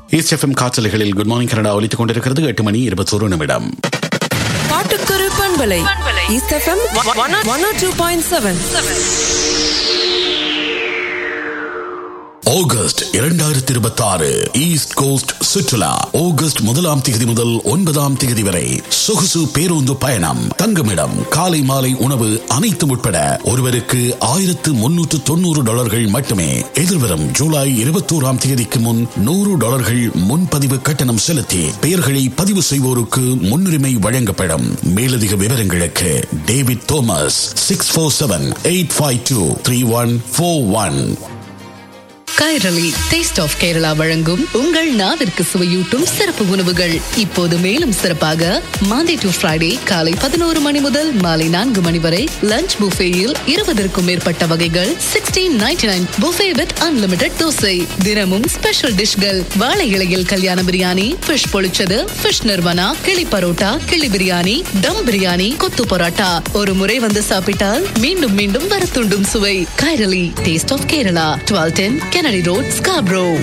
East FM காற்றலைகளில் good morning Canada ஒலித்துக் கொண்டிருக்கிறது எட்டு மணி இருபத்தோரு நிமிடம் பாட்டுக்கொரு பண்பலை east FM one two point seven August இரண்டாயிரத்தி இருபத்தி ஆறு ஈஸ்ட் கோஸ்ட் சுற்றுலா ஆகஸ்ட் முதலாம் தேதி முதல் ஒன்பதாம் தேதி வரை சொகுசு பேருந்து பயணம் தங்குமிடம் காலை மாலை உணவு அனைத்தும் உட்பட ஒருவருக்கு ஆயிரத்து முன்னூற்று தொண்ணூறு டாலர்கள் மட்டுமே எதிர்வரும் ஜூலை இருபத்தோராம் தேதிக்கு முன் நூறு டாலர்கள் முன்பதிவு கட்டணம் செலுத்தி பெயர்களை பதிவு செய்வோருக்கு முன்னுரிமை வழங்கப்படும் மேலதிக விவரங்களுக்கு David Thomas six four seven eight five two three one four one Kairali taste of Kerala வழங்கும் உங்கள் நாவிற்கு சுவையூட்டும் சிறப்பு உணவுகள் இப்போது மேலும் சிறப்பாக மாண்டே டு ஃப்ரைடே காலை பதினோரு மணி முதல் மாலை நான்கு மணி வரை லஞ்ச் புஃபேயில் இருபதற்கும் மேற்பட்ட வகைகள் sixteen ninety nine buffet with unlimited dosa தினமும் ஸ்பெஷல் டிஷ்கள் வாழை இலையில் கல்யாண biryani fish pollichathu fish nirvana kili parotta கிளி பிரியாணி தம் பிரியாணி கொத்து பரோட்டா ஒரு முறை வந்து சாப்பிட்டால் மீண்டும் மீண்டும் வர தூண்டும் சுவை Kairali taste of Kerala twelve ten Kennedy Road, Scarborough,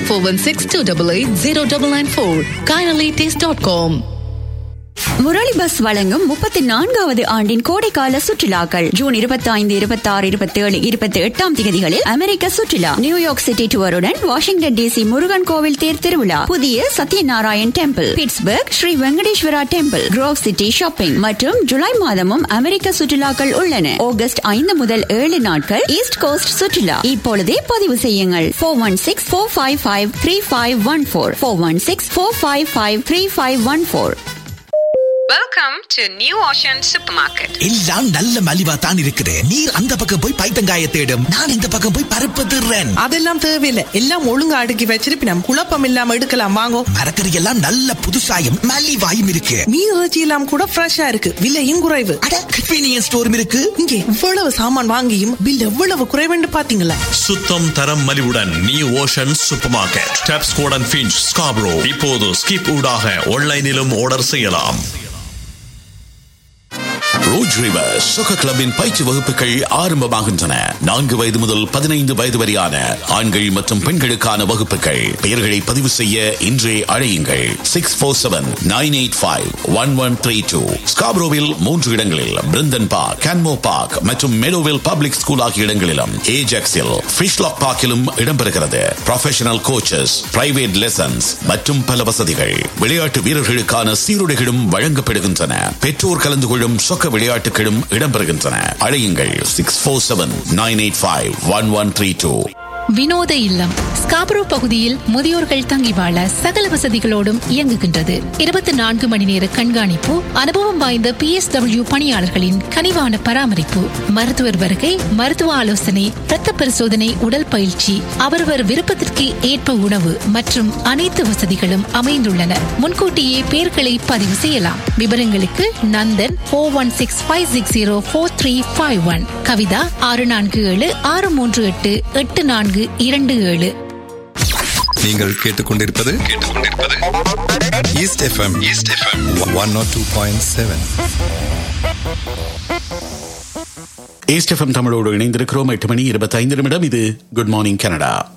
416-288-0994, KairaliTaste.com. Murali bus வழங்கும் முப்பத்தி நான்காவது ஆண்டின் கோடைக்கால சுற்றுலாக்கள் ஜூன் இருபத்தி ஐந்து இருபத்தி ஆறு இருபத்தி ஏழு இருபத்தி எட்டாம் தேதிகளில் அமெரிக்க சுற்றுலா நியூயார்க் சிட்டி டூருடன் வாஷிங்டன் டிசி முருகன் கோவில் தேர் திருவிழா புதிய Satyanarayan temple Pittsburgh Sri Venkateswara temple grove city shopping மற்றும் ஜூலை மாதமும் அமெரிக்க சுற்றுலாக்கள் உள்ளன ஆகஸ்ட் ஐந்து முதல் ஏழு நாட்கள் ஈஸ்ட் கோஸ்ட் சுற்றுலா இப்பொழுதே பதிவு செய்யுங்கள் four one six four five five three five one four four one six four five five three five one four Welcome to New Ocean Supermarket. எல்லாம் நல்ல மலிவா தான் இருக்குது நீர் அந்த பக்கம் போய் பைத்தங்காய தேடும் நான் இந்த பக்கம் போய் பருப்பு திருறேன் அதெல்லாம் தேவையில்லை எல்லாம் ஒழுங்கா அடுக்கி வச்சிருப்பி நம்ம குழப்பம் இல்லாம எடுக்கலாம் வாங்கோ மரக்கறி எல்லாம் நல்ல புதுசாயும் மலிவாயும் இருக்கு மீன் இறைச்சி எல்லாம் கூட ஃப்ரெஷ்ஷா இருக்கு விலையும் குறைவு அட கன்வீனியன்ஸ் ஸ்டோரும் இருக்கு இங்கே இவ்வளவு சாமான் வாங்கியும் பில் எவ்வளவு குறைவுன்னு பாத்தீங்களா சுத்தம் தரம் மலிவுடன் new ocean super market Tapscott Finch Scarborough இப்போது ஸ்கிப் ஊடாக ஆன்லைனிலும் ஆர்டர் செய்யலாம் ரோஜ் ரிவர் சொக கிளப்பின் பயிற்சி வகுப்புகள் ஆரம்பமாகின்றன நான்கு வயது முதல் பதினைந்து வயது வரையான ஆண்கள் மற்றும் பெண்களுக்கான வகுப்புகள் பெயர்களை பதிவு செய்ய இன்றே அழையுங்கள் six four seven nine eight five one one three two ஸ்காப்ரோவில் மூன்று இடங்களில் பிருந்தன் பார்க் கேன்மோ பார்க் மற்றும் மெடோவில் பப்ளிக் ஸ்கூல் ஆகிய இடங்களிலும் ஏஜெக்ஸில் ஃபிஷ்லாக் பார்க்கிலும் இடம்பெறுகிறது ப்ரொஃபஷனல் கோச்சஸ் பிரைவேட் லெசன்ஸ் மற்றும் பல வசதிகள் விளையாட்டு வீரர்களுக்கான சீருடைகளும் வழங்கப்படுகின்றன பெற்றோர் கலந்து கொள்ளும் சொக்க விளையாட்டுகளும் இடம்பெறுகின்றன அழையுங்கள் six four seven nine eight five one one three two வினோத இல்லம் ஸ்காப்ரோ பகுதியில் முதியோர்கள் தங்கி வாழ சகல வசதிகளோடும் இயங்குகின்றது இருபத்தி நான்கு மணி நேர கண்காணிப்பு அனுபவம் வாய்ந்த பி எஸ் டபிள்யூ பணியாளர்களின் கனிவான பராமரிப்பு மருத்துவர் வருகை மருத்துவ ஆலோசனை இரத்த பரிசோதனை உடல் பயிற்சி அவரவர் விருப்பத்திற்கு ஏற்ப உணவு மற்றும் அனைத்து வசதிகளும் அமைந்துள்ளன முன்கூட்டியே பெயர்களை பதிவு செய்யலாம் விவரங்களுக்கு Nandan four one six five six zero four three five one Kavitha ஆறு நான்கு ஏழு ஆறு மூன்று எட்டு எட்டு நான்கு இரண்டு ஏழு நீங்கள் கேட்டுக்கொண்டிருப்பது கேட்டுக்கொண்டிருப்பது east FM east FM one naught two point seven east FM தமிழோடு இணைந்திருக்கிறோம் எட்டு மணி இருபத்தைந்து நிமிடம் இது குட் மார்னிங் கனடா